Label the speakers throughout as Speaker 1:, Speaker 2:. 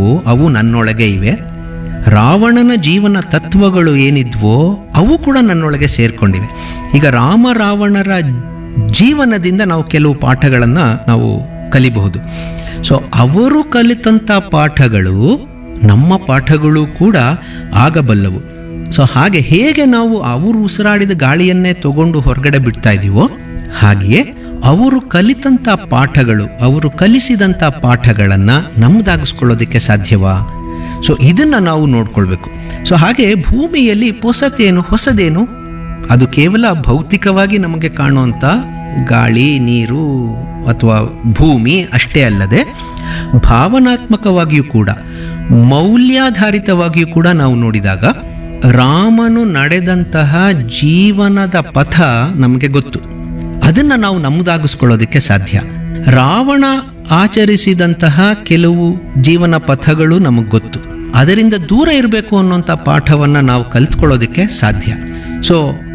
Speaker 1: ಏನಿದ್ವು ಅವು ನನ್ನೊಳಗೆ ಇವೆ ರಾವಣನ ಜೀವನ ತತ್ವಗಳು ಏನಿದ್ವೋ ಅವು ಕೂಡ ನನ್ನೊಳಗೆ ಸೇರ್ಕೊಂಡಿವೆ ಈಗ ರಾಮ ರಾವಣರ ಜೀವನದಿಂದ ನಾವು ಕೆಲವು ಪಾಠಗಳನ್ನು ನಾವು ಕಲಿಬಹುದು ಸೊ ಅವರು ಕಲಿತಂಥ ಪಾಠಗಳು ನಮ್ಮ ಪಾಠಗಳು ಕೂಡ ಆಗಬಲ್ಲವು ಸೊ ಹಾಗೆ ಹೇಗೆ ನಾವು ಅವರು ಉಸಿರಾಡಿದ ಗಾಳಿಯನ್ನೇ ತಗೊಂಡು ಹೊರಗಡೆ ಬಿಡ್ತಾ ಇದೀವೋ ಹಾಗೆಯೇ ಅವರು ಕಲಿತಂಥ ಪಾಠಗಳು ಅವರು ಕಲಿಸಿದಂಥ ಪಾಠಗಳನ್ನು ನಮ್ಮದಾಗಿಸ್ಕೊಳ್ಳೋದಕ್ಕೆ ಸಾಧ್ಯವಾ ಸೊ ಇದನ್ನು ನಾವು ನೋಡ್ಕೊಳ್ಬೇಕು ಸೊ ಹಾಗೆ ಭೂಮಿಯಲ್ಲಿ ಹೊಸತೇನು ಹೊಸದೇನು ಅದು ಕೇವಲ ಭೌತಿಕವಾಗಿ ನಮಗೆ ಕಾಣುವಂಥ ಗಾಳಿ ನೀರು ಅಥವಾ ಭೂಮಿ ಅಷ್ಟೇ ಅಲ್ಲದೆ ಭಾವನಾತ್ಮಕವಾಗಿಯೂ ಕೂಡ ಮೌಲ್ಯಾಧಾರಿತವಾಗಿಯೂ ಕೂಡ ನಾವು ನೋಡಿದಾಗ ರಾಮನು ನಡೆದಂತಹ ಜೀವನದ ಪಥ ನಮಗೆ ಗೊತ್ತು ಅದನ್ನು ನಾವು ನಮ್ಮದಾಗಿಸ್ಕೊಳ್ಳೋದಕ್ಕೆ ಸಾಧ್ಯ ರಾವಣ ಆಚರಿಸಿದಂತಹ ಕೆಲವು ಜೀವನ ಪಥಗಳು ನಮಗೆ ಗೊತ್ತು ಅದರಿಂದ ದೂರ ಇರಬೇಕು ಅನ್ನೋಂಥ ಪಾಠವನ್ನು ನಾವು ಕಲ್ತ್ಕೊಳ್ಳೋದಕ್ಕೆ ಸಾಧ್ಯ ಸೊ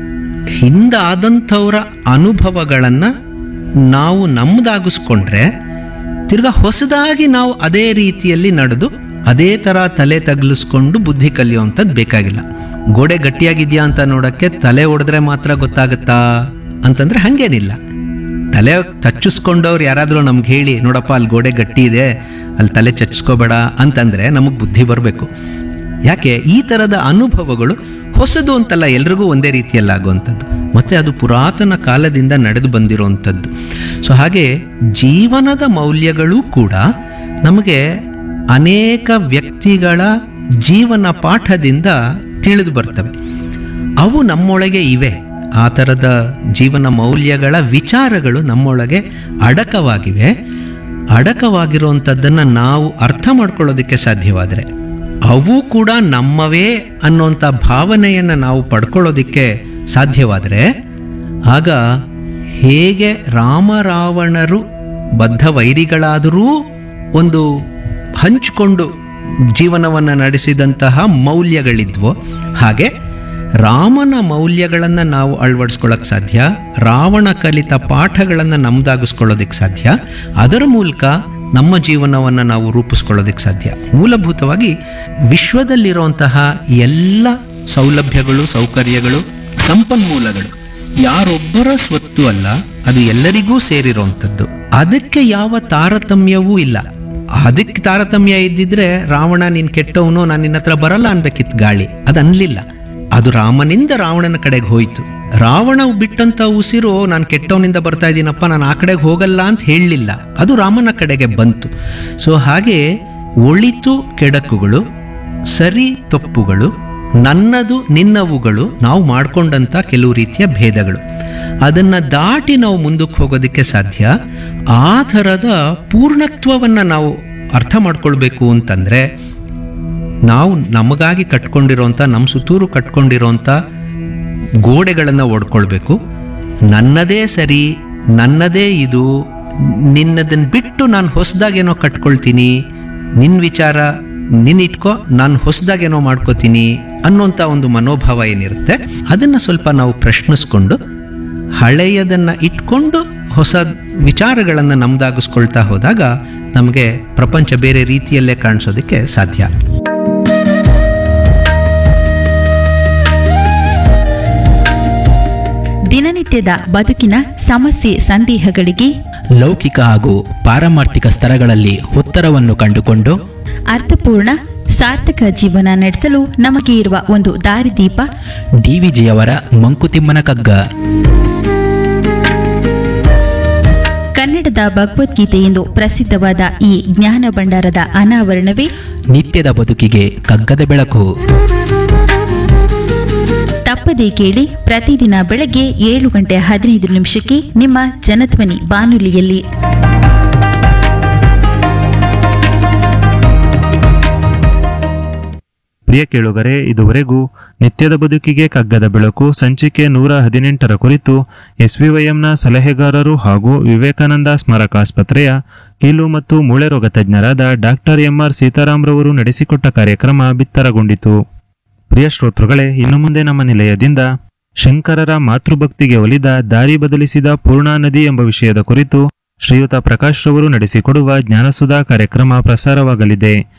Speaker 1: ಹಿಂದಾದಂಥವರ ಅನುಭವಗಳನ್ನು ನಾವು ನಮ್ಮದಾಗಿಸ್ಕೊಂಡ್ರೆ ತಿರ್ಗಾ ಹೊಸದಾಗಿ ನಾವು ಅದೇ ರೀತಿಯಲ್ಲಿ ನಡೆದು ಅದೇ ಥರ ತಲೆ ತಗ್ಲಿಸ್ಕೊಂಡು ಬುದ್ಧಿ ಕಲಿಯುವಂಥದ್ದು ಬೇಕಾಗಿಲ್ಲ ಗೋಡೆ ಗಟ್ಟಿಯಾಗಿದೆಯಾ ಅಂತ ನೋಡೋಕ್ಕೆ ತಲೆ ಹೊಡೆದ್ರೆ ಮಾತ್ರ ಗೊತ್ತಾಗುತ್ತಾ ಅಂತಂದ್ರೆ ಹಾಗೇನಿಲ್ಲ ತಲೆ ಚಚ್ಚಿಸ್ಕೊಂಡವ್ರು ಯಾರಾದರೂ ನಮ್ಗೆ ಹೇಳಿ ನೋಡಪ್ಪ ಅಲ್ಲಿ ಗೋಡೆ ಗಟ್ಟಿ ಇದೆ ಅಲ್ಲಿ ತಲೆ ಚಚ್ಚಿಸ್ಕೋಬೇಡ ಅಂತಂದರೆ ನಮಗೆ ಬುದ್ಧಿ ಬರಬೇಕು ಯಾಕೆ ಈ ಥರದ ಅನುಭವಗಳು ಹೊಸದು ಅಂತಲ್ಲ ಎಲ್ರಿಗೂ ಒಂದೇ ರೀತಿಯಲ್ಲಿ ಆಗುವಂಥದ್ದು ಮತ್ತು ಅದು ಪುರಾತನ ಕಾಲದಿಂದ ನಡೆದು ಬಂದಿರುವಂಥದ್ದು ಸೊ ಹಾಗೆ ಜೀವನದ ಮೌಲ್ಯಗಳು ಕೂಡ ನಮಗೆ ಅನೇಕ ವ್ಯಕ್ತಿಗಳ ಜೀವನ ಪಾಠದಿಂದ ತಿಳಿದು ಬರ್ತವೆ ಅವು ನಮ್ಮೊಳಗೆ ಇವೆ ಆ ಥರದ ಜೀವನ ಮೌಲ್ಯಗಳ ವಿಚಾರಗಳು ನಮ್ಮೊಳಗೆ ಅಡಕವಾಗಿವೆ ಅಡಕವಾಗಿರುವಂಥದ್ದನ್ನು ನಾವು ಅರ್ಥ ಮಾಡ್ಕೊಳ್ಳೋದಕ್ಕೆ ಸಾಧ್ಯವಾದರೆ ಅವು ಕೂಡ ನಮ್ಮವೇ ಅನ್ನೋಂಥ ಭಾವನೆಯನ್ನು ನಾವು ಪಡ್ಕೊಳ್ಳೋದಕ್ಕೆ ಸಾಧ್ಯವಾದರೆ ಆಗ ಹೇಗೆ ರಾಮರಾವಣರು ಬದ್ಧ ವೈರಿಗಳಾದರೂ ಒಂದು ಹಂಚಿಕೊಂಡು ಜೀವನವನ್ನು ನಡೆಸಿದಂತಹ ಮೌಲ್ಯಗಳಿದ್ವೋ ಹಾಗೆ ರಾಮನ ಮೌಲ್ಯಗಳನ್ನು ನಾವು ಅಳವಡಿಸ್ಕೊಳ್ಳೋಕೆ ಸಾಧ್ಯ ರಾವಣ ಕಲಿತ ಪಾಠಗಳನ್ನು ನಮ್ದಾಗಿಸ್ಕೊಳ್ಳೋದಕ್ಕೆ ಸಾಧ್ಯ ಅದರ ಮೂಲಕ ನಮ್ಮ ಜೀವನವನ್ನು ನಾವು ರೂಪಿಸ್ಕೊಳ್ಳೋದಕ್ಕೆ ಸಾಧ್ಯ ಮೂಲಭೂತವಾಗಿ ವಿಶ್ವದಲ್ಲಿರುವಂತಹ ಎಲ್ಲ ಸೌಲಭ್ಯಗಳು ಸೌಕರ್ಯಗಳು ಸಂಪನ್ಮೂಲಗಳು ಯಾರೊಬ್ಬರ ಸ್ವತ್ತು ಅಲ್ಲ ಅದು ಎಲ್ಲರಿಗೂ ಸೇರಿರುವಂಥದ್ದು ಅದಕ್ಕೆ ಯಾವ ತಾರತಮ್ಯವೂ ಇಲ್ಲ ಅದಕ್ಕೆ ತಾರತಮ್ಯ ಇದ್ದಿದ್ರೆ ರಾವಣ ನೀನ್ ಕೆಟ್ಟವನು ನಾನು ನಿನ್ನ ಹತ್ರ ಬರಲ್ಲ ಅನ್ಬೇಕಿತ್ತು ಗಾಳಿ ಅದು ಅನ್ಲಿಲ್ಲ ಅದು ರಾಮನಿಂದ ರಾವಣನ ಕಡೆಗೆ ಹೋಯ್ತು ರಾವಣ ಬಿಟ್ಟಂತ ಉಸಿರು ನಾನು ಕೆಟ್ಟವನಿಂದ ಬರ್ತಾ ಇದ್ದೀನಪ್ಪ ನಾನು ಆ ಕಡೆಗೆ ಹೋಗಲ್ಲ ಅಂತ ಹೇಳಲಿಲ್ಲ ಅದು ರಾಮನ ಕಡೆಗೆ ಬಂತು ಸೊ ಹಾಗೆ ಒಳಿತು ಕೆಡಕುಗಳು ಸರಿ ತಪ್ಪುಗಳು ನನ್ನದು ನಿನ್ನವುಗಳು ನಾವು ಮಾಡ್ಕೊಂಡಂಥ ಕೆಲವು ರೀತಿಯ ಭೇದಗಳು ಅದನ್ನು ದಾಟಿ ನಾವು ಮುಂದಕ್ಕೆ ಹೋಗೋದಕ್ಕೆ ಸಾಧ್ಯ ಆ ಥರದ ಪೂರ್ಣತ್ವವನ್ನು ನಾವು ಅರ್ಥ ಮಾಡ್ಕೊಳ್ಬೇಕು ಅಂತಂದರೆ ನಾವು ನಮಗಾಗಿ ಕಟ್ಕೊಂಡಿರೋಂಥ ನಮ್ಮ ಸುತ್ತೂರು ಕಟ್ಕೊಂಡಿರೋಂಥ ಗೋಡೆಗಳನ್ನು ಓಡ್ಕೊಳ್ಬೇಕು ನನ್ನದೇ ಸರಿ ನನ್ನದೇ ಇದು ನಿನ್ನದನ್ನು ಬಿಟ್ಟು ನಾನು ಹೊಸದಾಗೇನೋ ಕಟ್ಕೊಳ್ತೀನಿ ನಿನ್ನ ವಿಚಾರ ನಿನ್ನ ಇಟ್ಕೋ ನಾನು ಹೊಸದಾಗೇನೋ ಮಾಡ್ಕೋತೀನಿ ಅನ್ನೋಂಥ ಒಂದು ಮನೋಭಾವ ಏನಿರುತ್ತೆ ಅದನ್ನು ಸ್ವಲ್ಪ ನಾವು ಪ್ರಶ್ನಿಸ್ಕೊಂಡು ಹಳೆಯದನ್ನು ಇಟ್ಕೊಂಡು ಹೊಸ ವಿಚಾರಗಳನ್ನು ನಮ್ದಾಗಿಸ್ಕೊಳ್ತಾ ಹೋದಾಗ ನಮಗೆ ಪ್ರಪಂಚ ಬೇರೆ ರೀತಿಯಲ್ಲೇ ಕಾಣಿಸೋದಕ್ಕೆ ಸಾಧ್ಯ
Speaker 2: ದಿನನಿತ್ಯದ ಬದುಕಿನ ಸಮಸ್ಯೆ ಸಂದೇಹಗಳಿಗೆ
Speaker 3: ಲೌಕಿಕ ಹಾಗೂ ಪಾರಮಾರ್ಥಿಕ ಸ್ತರಗಳಲ್ಲಿ ಉತ್ತರವನ್ನು ಕಂಡುಕೊಂಡು
Speaker 2: ಅರ್ಥಪೂರ್ಣ ಸಾರ್ಥಕ ಜೀವನ ನಡೆಸಲು ನಮಗೆ ಇರುವ ಒಂದು ದಾರಿದೀಪ
Speaker 3: ಡಿವಿಜಿಯವರ ಮಂಕುತಿಮ್ಮನ ಕಗ್ಗ
Speaker 2: ಕನ್ನಡದ ಭಗವದ್ಗೀತೆ ಎಂದು ಪ್ರಸಿದ್ಧವಾದ ಈ ಜ್ಞಾನ ಭಂಡಾರದ ಅನಾವರಣವೇ
Speaker 3: ನಿತ್ಯದ ಬದುಕಿಗೆ ಕಗ್ಗದ ಬೆಳಕು
Speaker 2: ತಪ್ಪದೇ ಕೇಳಿ ಪ್ರತಿದಿನ ಬೆಳಗ್ಗೆ ಏಳು ಗಂಟೆ ಹದಿನೈದು ನಿಮಿಷಕ್ಕೆ ನಿಮ್ಮ ಜನಧ್ವನಿ ಬಾನುಲಿಯಲ್ಲಿ
Speaker 4: ಪ್ರಿಯ ಕೇಳುಗರೆ ಇದುವರೆಗೂ ನಿತ್ಯದ ಬದುಕಿಗೆ ಕಗ್ಗದ ಬೆಳಕು ಸಂಚಿಕೆ ನೂರ ಹದಿನೆಂಟರ ಕುರಿತು ಎಸ್ವಿವೈಎಂನ ಸಲಹೆಗಾರರು ಹಾಗೂ ವಿವೇಕಾನಂದ ಸ್ಮಾರಕಾಸ್ಪತ್ರೆಯ ಕೀಲು ಮತ್ತು ಮೂಳೆ ರೋಗ ತಜ್ಞರಾದ ಡಾಕ್ಟರ್ ಎಂಆರ್ ಸೀತಾರಾಮ್ರವರು ನಡೆಸಿಕೊಟ್ಟ ಕಾರ್ಯಕ್ರಮ ಬಿತ್ತರಗೊಂಡಿತು ಪ್ರಿಯ ಶ್ರೋತೃಗಳೇ ಇನ್ನು ಮುಂದೆ ನಮ್ಮ ನಿಲಯದಿಂದ ಶಂಕರರ ಮಾತೃಭಕ್ತಿಗೆ ಒಲಿದ ದಾರಿ ಬದಲಿಸಿದ ಪೂರ್ಣಾ ನದಿ ಎಂಬ ವಿಷಯದ ಕುರಿತು ಶ್ರೀಯುತ ಪ್ರಕಾಶ್ ರವರು ನಡೆಸಿಕೊಡುವ ಜ್ಞಾನಸುಧಾ ಕಾರ್ಯಕ್ರಮ ಪ್ರಸಾರವಾಗಲಿದೆ